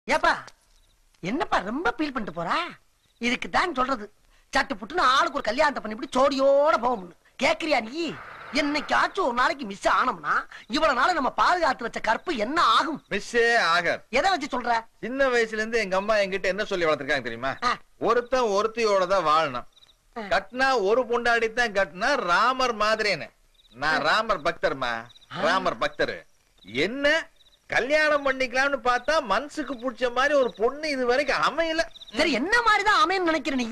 ஏப்பா என்னப்பா ரொம்ப ஃபீல் பண்ணிட்டு போறா இதுக்கு தான் சொல்றது சட்டு புட்டுன்னு ஆளுக்கு ஒரு கல்யாணத்தை பண்ணிவிட்டு ஜோடியோட போகும்னு கேக்குறியா நீ என்னைக்காச்சும் ஒரு நாளைக்கு மிஸ் ஆனோம்னா இவ்வளவு நாள் நம்ம பாதுகாத்து வச்ச கற்பு என்ன ஆகும் மிஸ்ஸே ஆகர் எதை வச்சு சொல்ற சின்ன வயசுல இருந்து எங்க அம்மா என்கிட்ட என்ன சொல்லி வளர்த்திருக்காங்க தெரியுமா ஆ. ஒருத்தன் ஒருத்தியோட தான் வாழணும் ஆ. கட்டினா ஒரு பொண்டாடி தான் கட்டினா ராமர் மாதிரின்னு நான் ராமர் பக்தர்மா ராமர் பக்தர் என்ன கல்யாணம் பண்ணிக்கலாம்னு பார்த்தா மனசுக்கு பிடிச்ச மாதிரி ஒரு பொண்ணு இது வரைக்கும் அமையல சரி என்ன மாதிரிதான் அமையன்னு நினைக்கிற நீ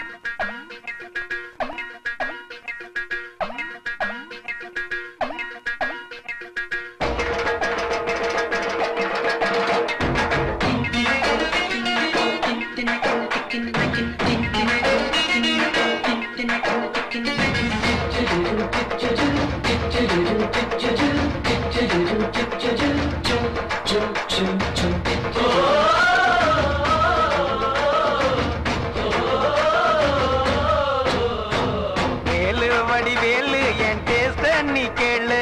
வேலு வடி வேலு என் டேஸ்ட நீ கேளு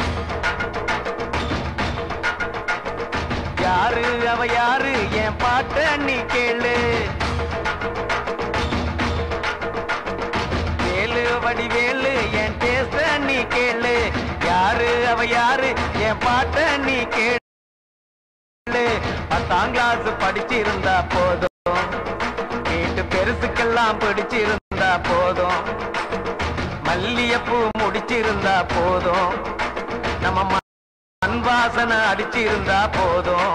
யாரு அவ யாரு என் பாட்ட நீ கேளு வேலு வடி வேலு என் டேஸ்ட நீ கேளு யாரு அவ யாரு என் பாட்ட நீ கேளு பத்தாம் கிளாஸ் படிச்சிருந்தா போதும் வீட்டு பெருசுக்கெல்லாம் பிடிச்சிருந்தா போதும் மல்லியப்பூ முடிச்சிருந்தா போதும் நம்ம ம- மண் வாசனை அடிச்சிருந்தா போதும்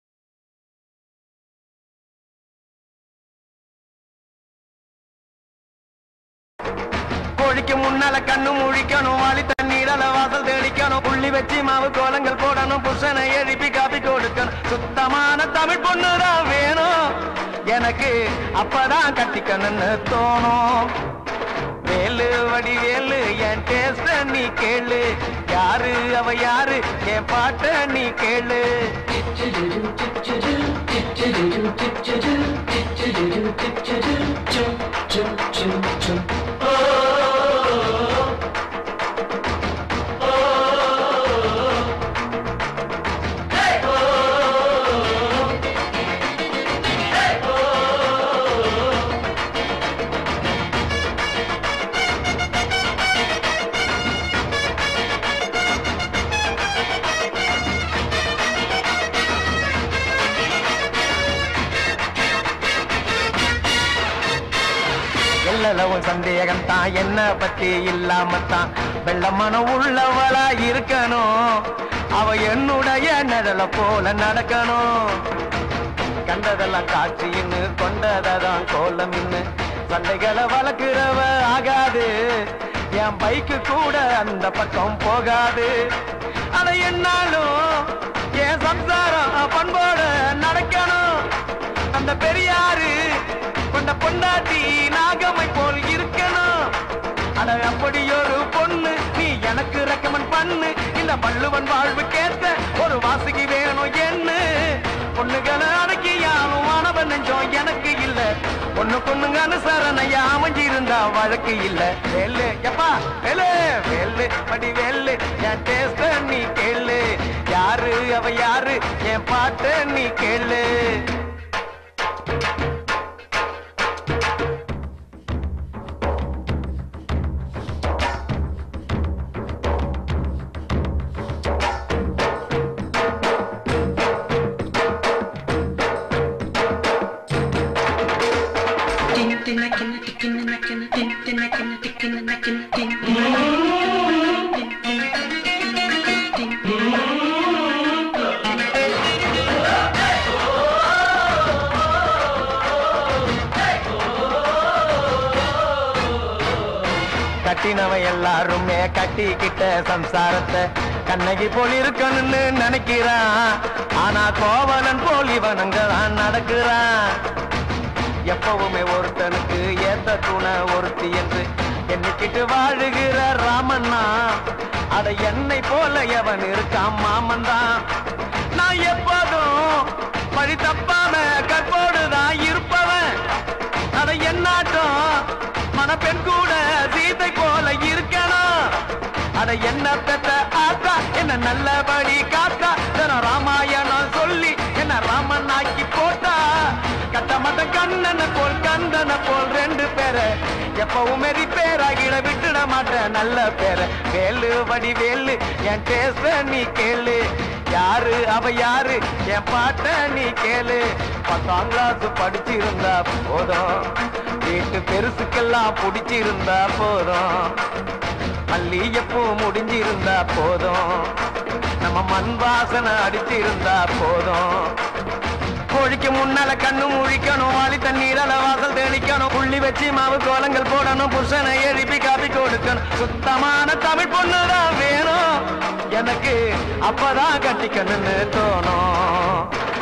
கோழிக்கு முன்னால கண்ணு முழிக்கணும் வாளி தண்ணீரால வாசல் தெளிக்கணும் புள்ளி வச்சு மாவு கோலங்கள் போடணும் புருஷனை எழுப்பி காப்பி கொடுக்கணும் சுத்தமான தமிழ் பொண்ணுதான் வேணும் எனக்கு அப்பதான் கட்டிக்கணும்னு தோணும் வேலு வடி வேலு என் டேஸ்ட நீ கேளு யாரு அவ யாரு என் பாட்ட நீ கேளு எல்லளவும் சந்தேகம் தான் என்ன பத்தி இல்லாம தான் வெள்ள மனம் உள்ளவளா இருக்கணும் அவ என்னுடைய நிழல போல நடக்கணும் கண்டதெல்லாம் காட்சின்னு கொண்டதான் கோலமின்னு சண்டைகளை வளர்க்கிறவ ஆகாது என் பைக்கு கூட அந்த பக்கம் போகாது அத என்னாலும் என் சம்சாரம் பண்போட நடக்கணும் அந்த பெரியாரு கொண்ட பொண்டாட்டி நாகமை போல் இருக்கணும் அட அப்படி ஒரு பொண்ணு நீ எனக்கு ரெக்கமெண்ட் பண்ணு இந்த வள்ளுவன் வாழ்வுக்கேத்த ஒரு வாசுகி வேணும் என்ன பொண்ணுகளை அடக்கி யாரும் மாணவன் நெஞ்சம் எனக்கு இல்ல பொண்ணு பொண்ணுங்க அனுசரணையா அமைஞ்சிருந்தா வழக்கு இல்ல வேலு எப்பா வேலு வேலு படி வேலு என் டேஸ்ட நீ கேளு யாரு அவ யாரு என் பாட்ட நீ கேளு கட்டினவ எல்லாருமே கட்டிக்கிட்ட சம்சாரத்தை கண்ணகி போல் இருக்கணும்னு நினைக்கிறான் ஆனா கோவலன் போல் இவனுங்க தான் நடக்கிறான் எப்பவுமே ஒருத்தனுக்கு ஏத்த துணை ஒருத்தி என்று எண்ணிக்கிட்டு வாழுகிற ராமண்ணா அட என்னை போல எவன் இருக்கான் மாமன் தான் நான் எப்போதும் வழி தப்பாம கற்போடு தான் இருப்பவன் அட என்னாட்டம் மணப்பெண் கூட சீதை போல இருக்கணும் அட என்ன பெத்த ஆத்தா என்ன நல்லபடி காத்தா தினம் ராமாயணம் சொல்லி என்ன ராமன் ஆக்கி சந்திரனை போல் ரெண்டு பேரை எப்பவுமே ரிப்பேராகிட விட்டுட மாட்டேன் நல்ல பேரை வேலு வடி வேலு என் டேஸ்ட நீ கேளு யாரு அவ யாரு என் பாட்ட நீ கேளு பத்தாம் கிளாஸ் படிச்சிருந்தா போதும் வீட்டு பெருசுக்கெல்லாம் பிடிச்சிருந்தா போதும் மல்லிகைப்பூ முடிஞ்சிருந்தா போதும் நம்ம மண் வாசனை அடிச்சிருந்தா போதும் கோழிக்கு முன்னால கண்ணு முழிக்கணும் வாளி தண்ணீரால வாசல் தெளிக்கணும் புள்ளி வச்சு மாவு கோலங்கள் போடணும் புருஷனை எழுப்பி காப்பி கொடுக்கணும் சுத்தமான தமிழ் பொண்ணுதான் வேணும் எனக்கு அப்பதான் கட்டிக்கணும்னு தோணும்